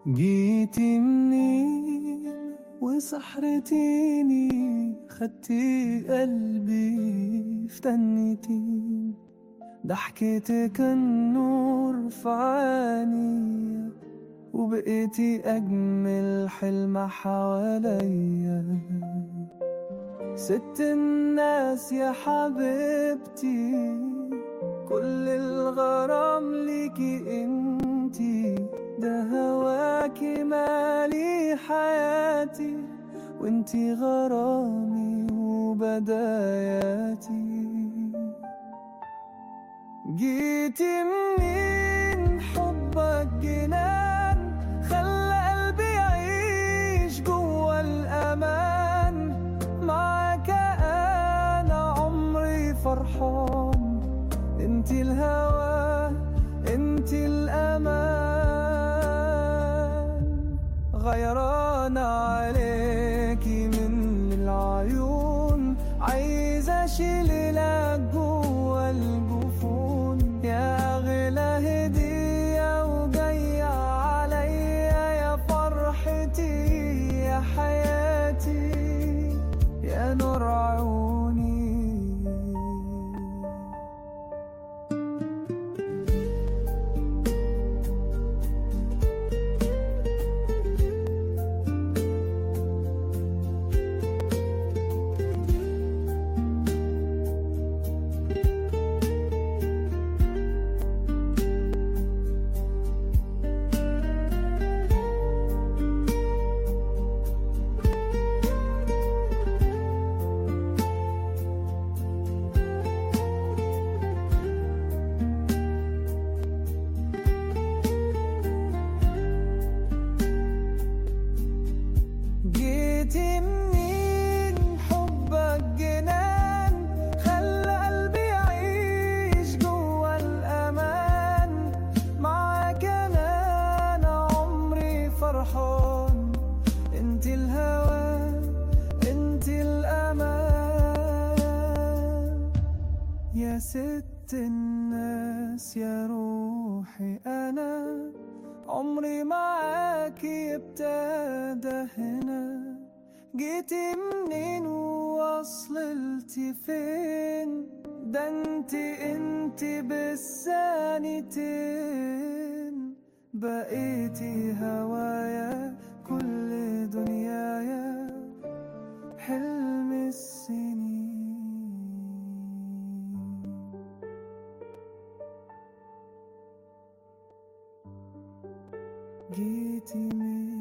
جيتي منين وسحرتيني خدتي قلبي فتنتي ضحكتك النور في عيني وبقيتي أجمل حلمة حواليا ست الناس يا حبيبتي كل الغرام ليكي انتي ده هواكي مالي حياتي وانتي غرامي وبداياتي جيتي منين حبك جنان خلى قلبي يعيش جوا الأمان معاك أنا عمري فرحان انتي الهوى انتي الأمان غيران عليكي من العيون عايز اشيلك جوا الجفون يا اغلى هدية وجاية عليا يا فرحتي يا حياتي يا نور عيوني جيتي منين حبك جنان خلى قلبي يعيش جوا الأمان معاك أنا أنا عمري فرحان انتي الهوى انتي الأمان يا ست الناس يا روحي أنا عمري معاكي ابتدى هنا جيتي منين ووصلتي فين ده انتي انتي بالثانيتين بقيتي هوايا كل دنيايا حلم السنين جيتي من